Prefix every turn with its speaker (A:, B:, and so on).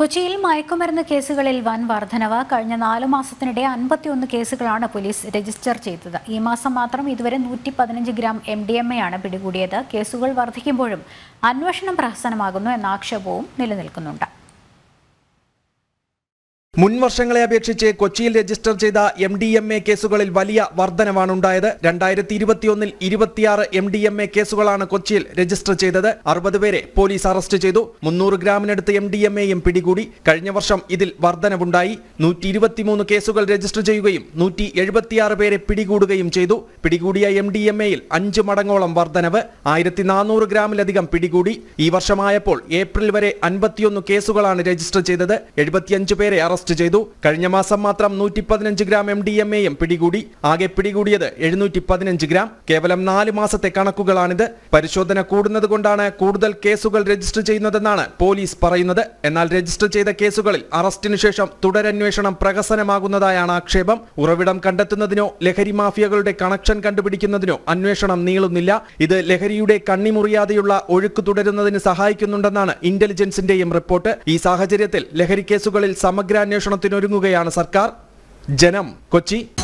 A: കൊച്ചിയിൽ മയക്കുമരുന്ന് കേസുകളിൽ വൻ വർധനവ് കഴിഞ്ഞ നാലു മാസത്തിനിടെ അൻപത്തിയൊന്ന് കേസുകളാണ് പോലീസ് രജിസ്റ്റർ ചെയ്തത് ഈ മാസം മാത്രം ഇതുവരെ നൂറ്റി പതിനഞ്ച് gram M D M A ആണ് പിടികൂടിയത് കേസുകൾ വർദ്ധിക്കുമ്പോഴും അന്വേഷണം പ്രഹസനമാകുന്നു എന്ന ആക്ഷേപവും നിലനിൽക്കുന്നുണ്ട്
B: മുൻ വർഷങ്ങളെ അപേക്ഷിച്ച് കൊച്ചിയിൽ രജിസ്റ്റർ ചെയ്ത എം ഡി എം എ കേസുകളിൽ വലിയ വർധനവാണ് ഉണ്ടായത് രണ്ടായിരത്തി ഇരുപത്തിയൊന്നിൽ ഇരുപത്തിയാറ് എം ഡി എം എ കേസുകളാണ് കൊച്ചിയിൽ രജിസ്റ്റർ ചെയ്തത് അറുപത് പേരെ പോലീസ് അറസ്റ്റ് ചെയ്തു മുന്നൂറ് ഗ്രാമിനടുത്ത് എം ഡി എം എയും പിടികൂടി കഴിഞ്ഞ വർഷം ഇതിൽ വർധനവുണ്ടായി നൂറ്റി ഇരുപത്തിമൂന്ന് കേസുകൾ രജിസ്റ്റർ ചെയ്യുകയും നൂറ്റി എഴുപത്തിയാറ് പേരെ പിടികൂടുകയും ചെയ്തു പിടികൂടിയ എം ഡി എം എയിൽ അഞ്ച് മടങ്ങോളം വർധനവ് ആയിരത്തി നാനൂറ് ഗ്രാമിലധികം പിടികൂടി ഈ വർഷമായപ്പോൾ ഏപ്രിൽ വരെ അൻപത്തിയൊന്ന് കേസുകളാണ് രജിസ്റ്റർ ചെയ്തത് എഴുപത്തിയഞ്ച് പേരെ അറസ്റ്റ് ചെയ്തു കഴിഞ്ഞ മാസം മാത്രം നൂറ്റി പതിനഞ്ച് ഗ്രാം എം ഡി എം എയും പിടികൂടി ആകെ പിടികൂടിയത് എഴുന്നൂറ്റി പതിനഞ്ച് ഗ്രാം കേവലം നാല് മാസത്തെ കണക്കുകളാണിത് പരിശോധന കൂടുന്നത് കൊണ്ടാണ് കൂടുതൽ കേസുകൾ രജിസ്റ്റർ ചെയ്യുന്നതെന്നാണ് പോലീസ് പറയുന്നത് എന്നാൽ രജിസ്റ്റർ ചെയ്ത കേസുകളിൽ അറസ്റ്റിനു ശേഷം തുടരന്വേഷണം പ്രഹസനമാകുന്നതായാണ് ആക്ഷേപം ഉറവിടം കണ്ടെത്തുന്നതിനോ ലഹരി മാഫിയകളുടെ കണക്ഷൻ കണ്ടുപിടിക്കുന്നതിനോ അന്വേഷണം നീളുന്നില്ല ഇത് ലഹരിയുടെ കണ്ണിമുറിയാതെയുള്ള ഒഴുക്ക് തുടരുന്നതിന് സഹായിക്കുന്നുണ്ടെന്നാണ് ഇന്റലിജൻസിന്റെയും റിപ്പോർട്ട് ഈ സാഹചര്യത്തിൽ ലഹരി കേസുകളിൽ സമഗ്ര അന്വേഷണത്തിനൊരുങ്ങുകയാണ് സർക്കാർ ജനം കൊച്ചി